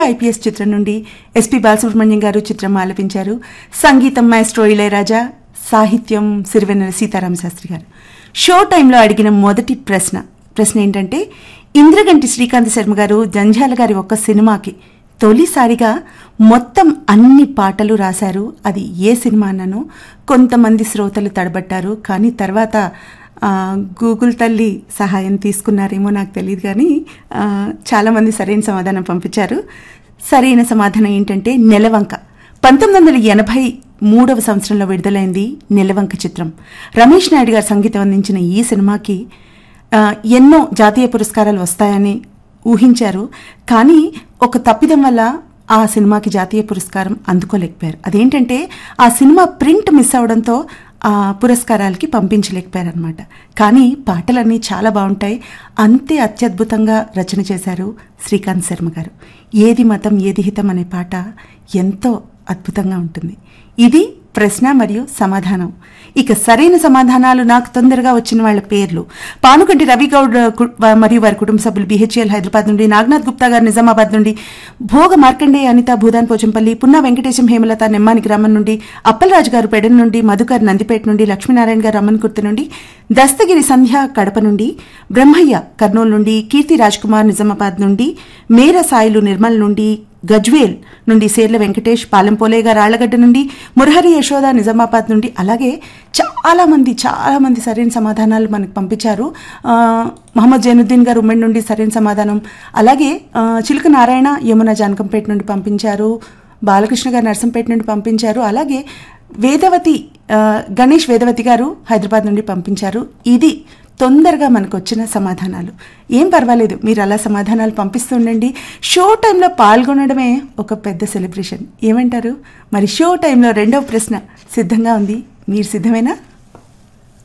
IPS చిత్రం నుండి SP Balasubrahmanyam గారు చిత్రం ఆలపించారు సంగీతం మాస్ట్రో ఇళయరాజా సాహిత్యం సిరివెన్నెల సీతారామ శాస్త్రి గారు షో టైంలో అడిగిన మొదటి ప్రశ్న ప్రశ్న ఏంటంటే ఇంద్రగంటి శ్రీకాంత్ శర్మ గారు జంజాల గారి ఒక్క సినిమాకి తొలిసారిగా మొత్తం అన్ని పాటలు రాశారు అది ఏ సినిమా అన్నాను కొంతమంది శ్రోతలు తడబట్టారు కానీ తర్వాత ఆ, గూగుల్ తల్లి సహాయం తీసుకున్నారేమో నాకు తెలియదు కానీ ఆ, చాలామంది సరైన సమాధానం పంపించారు సరైన సమాధానం ఏంటంటే నెలవంక పంతొమ్మిది వందల ఎనభై మూడవ సంవత్సరంలో విడుదలైంది నెలవంక చిత్రం రమేష్ నాయుడు గారు సంగీతం అందించిన ఈ సినిమాకి ఆ, ఎన్నో జాతీయ పురస్కారాలు వస్తాయని ఊహించారు కానీ ఒక తప్పిదం వల్ల ఆ సినిమాకి జాతీయ పురస్కారం అందుకోలేకపోయారు అదేంటంటే ఆ సినిమా ప్రింట్ మిస్ అవడంతో ఆ పురస్కారాలకి పంపించలేకపోయారనమాట కానీ పాటలన్నీ చాలా బాగుంటాయి అంతే అత్యద్భుతంగా రచన చేశారు శ్రీకాంత్ శర్మ గారు ఏది మతం ఏది హితం అనే పాట ఎంతో అద్భుతంగా ఉంటుంది ఇది ప్రశ్న మరియు సమాధానం ఇక సరైన సమాధానాలు నాకు తొందరగా వచ్చిన వాళ్ళ పేర్లు పానుకంటి రవి గౌడ్ కు- వా- మరియు వారి కుటుంబ సభ్యులు బిహెచ్ఎల్ హైదరాబాద్ నుండి నాగనాథ్ గుప్తా గారు నిజామాబాద్ నుండి భోగ మార్కండే అనిత భూదాన్ పోచంపల్లి పున్నా వెంకటేశం హేమలత నెమ్మాని గ్రామం నుండి అప్పలరాజు గారు పెడన్ నుండి మధుకర్ నందిపేట నుండి లక్ష్మీనారాయణ గారు రమ్మన్కుర్తి నుండి దస్తగిరి సంధ్య కడప నుండి బ్రహ్మయ్య కర్నూలు నుండి కీర్తి రాజ్ కుమార్ నిజామాబాద్ నుండి మేర సాయిలు నిర్మల్ నుండి గజ్వేల్ నుండి సేర్ల వెంకటేష్ పాలెంపోలే గారు ఆళ్లగడ్డ నుండి మురహరి యశోద నిజామాబాద్ నుండి అలాగే చాలా మంది చాలా మంది సరైన సమాధానాలు మనకు పంపించారు ఆ, మహమ్మద్ జైనుద్దీన్ గారు ఉమ్మడి నుండి సరైన సమాధానం అలాగే ఆ, చిలుక నారాయణ యమున జానకంపేట నుండి పంపించారు బాలకృష్ణ గారు నర్సంపేట నుండి పంపించారు అలాగే వేదవతి ఆ, గణేష్ వేదవతి గారు హైదరాబాద్ నుండి పంపించారు ఇది తొందరగా మనకు వచ్చిన సమాధానాలు ఏం పర్వాలేదు మీరు అలా సమాధానాలు పంపిస్తుండండి షో టైంలో పాల్గొనడమే ఒక పెద్ద సెలబ్రేషన్ ఏమంటారు మరి షో టైంలో రెండవ ప్రశ్న సిద్ధంగా ఉంది మీరు సిద్ధమేనా